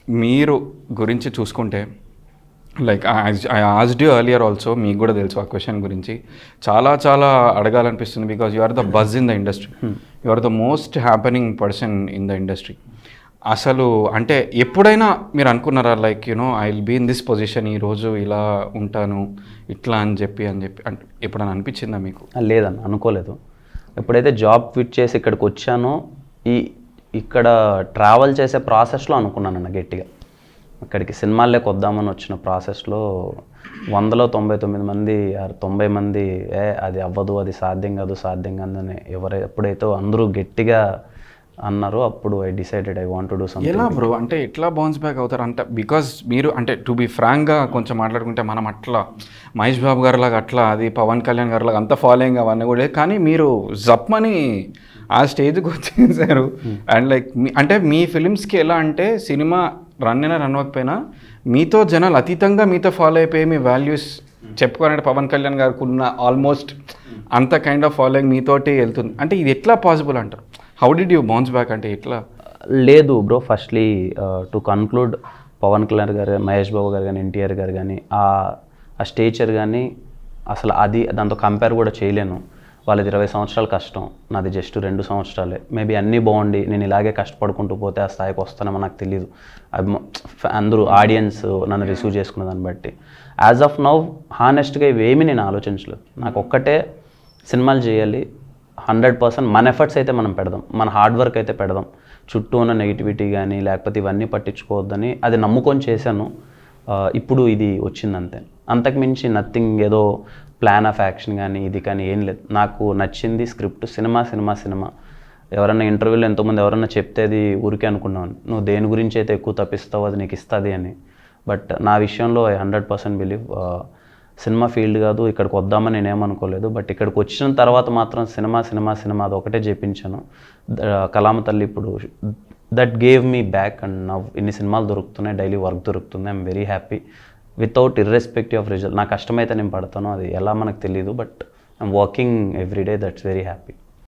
మీరు గురించి చూసుకుంటే like I asked you earlier also మీకు కూడా తెలుసు ఆ క్వశ్చన్ గురించి చాలా చాలా అడగాలనిపిస్తుంది because you are the buzz in the industry you are the most happening person in the industry అసలు అంటే ఎప్పుడైనా మీరు అనుకున్నారా like you know I will be in this position ఈరోజు ఇలా ఉంటాను ఇట్లా అని చెప్పి అని చెప్పి అంటే ఎప్పుడైనా అనిపించిందా మీకు లేదన్న అనుకోలేదు ఎప్పుడైతే జాబ్ క్విట్ చేసి ఇక్కడికి వచ్చానో ఈ ఇక్కడ ట్రావెల్ చేసే ప్రాసెస్లో అనుకున్నానన్న గట్టిగా ఇక్కడికి సినిమాల్లోకి వద్దామని వచ్చిన ప్రాసెస్లో వందలో తొంభై తొమ్మిది మంది ఆర్ తొంభై మంది ఏ అది అవ్వదు అది సాధ్యం కాదు సాధ్యం కాదని ఎవరు ఎప్పుడైతే అందరూ గట్టిగా అన్నారో అప్పుడు I decided I want do some ఎలా బ్రో అంటే ఎట్లా బౌన్స్ బ్యాక్ అవుతారు అంటే బికాజ్ మీరు అంటే టు బి ఫ్రాంక్గా కొంచెం మాట్లాడుకుంటే మనం అట్లా మహేష్ బాబు గారు లాగా అట్లా అది పవన్ కళ్యాణ్ గారు లాగా అంత ఫాలోయింగ్ అవన్నీ కూడా లేదు. కానీ మీరు జప్మని ఆ స్టేజ్కి వచ్చేసారు అండ్ లైక్ మీ అంటే మీ ఫిలిమ్స్కి ఎలా అంటే సినిమా రన్ అయినా రన్ అవ్వకపోయినా మీతో జనాలు అతీతంగా మీతో ఫాలో అయిపోయి మీ వాల్యూస్ చెప్పుకోవాలంటే పవన్ కళ్యాణ్ గారికి ఉన్న ఆల్మోస్ట్ అంత కైండ్ ఆఫ్ ఫాలోయింగ్ మీతోటి వెళ్తుంది అంటే ఇది ఎట్లా పాసిబుల్ అంటారు how did you bounce back అంటే ఎట్లా లేదు bro firstly to conclude Pawan Kalyan garu Mahesh బాబు గారు కానీ ఎన్టీఆర్ గారు కానీ ఆ ఆ స్టేచర్ కానీ అసలు అది దాంతో కంపేర్ కూడా చేయలేను వాళ్ళది ఇరవై సంవత్సరాల కష్టం నాది జస్ట్ రెండు సంవత్సరాలే మేబీ అన్నీ బాగుండి నేను ఇలాగే కష్టపడుకుంటూ పోతే ఆ స్థాయికి వస్తానేమో నాకు తెలియదు అభిమా అందరూ ఆడియన్స్ నన్ను రిసీవ్ చేసుకున్న దాన్ని బట్టి యాజ్ ఆఫ్ నౌ హానెస్ట్గా ఇవేమీ నేను ఆలోచించలేదు నాకు ఒక్కటే సినిమాలు చేయాలి హండ్రెడ్ పర్సెంట్ మన ఎఫర్ట్స్ అయితే మనం పెడదాం మన హార్డ్ వర్క్ అయితే పెడదాం చుట్టూ ఉన్న నెగిటివిటీ కానీ లేకపోతే ఇవన్నీ పట్టించుకోవద్దని అది నమ్ముకొని చేశాను ఆ, ఇప్పుడు ఇది వచ్చింది అంతే అంతకు మించి నథింగ్ ఏదో ప్లాన్ ఆఫ్ యాక్షన్ కానీ ఇది కానీ ఏం లేదు నాకు నచ్చింది స్క్రిప్ట్ సినిమా సినిమా సినిమా ఎవరన్నా ఇంటర్వ్యూలో ఎంతోమంది ఎవరన్నా చెప్తే అది ఊరికే అనుకున్నాను నువ్వు దేని గురించి అయితే ఎక్కువ తప్పిస్తావో అది నీకు ఇస్తుంది అని బట్ నా విషయంలో I hundred percent believe cinema field కాదు ఇక్కడికి వద్దామని నేనేమనుకోలేదు బట్ ఇక్కడికి వచ్చిన తర్వాత మాత్రం సినిమా సినిమా సినిమా అది ఒకటే చేపించాను ద- కలామ తల్లి ఇప్పుడు that gave me back and now ఇన్ని సినిమాలు దొరుకుతున్నాయి డైలీ వర్క్ దొరుకుతుంది I'm very happy without irrespective of result నా కష్టమైతే నేను పడతాను అది ఎలా మనకు తెలియదు but I'm working every day that's very happy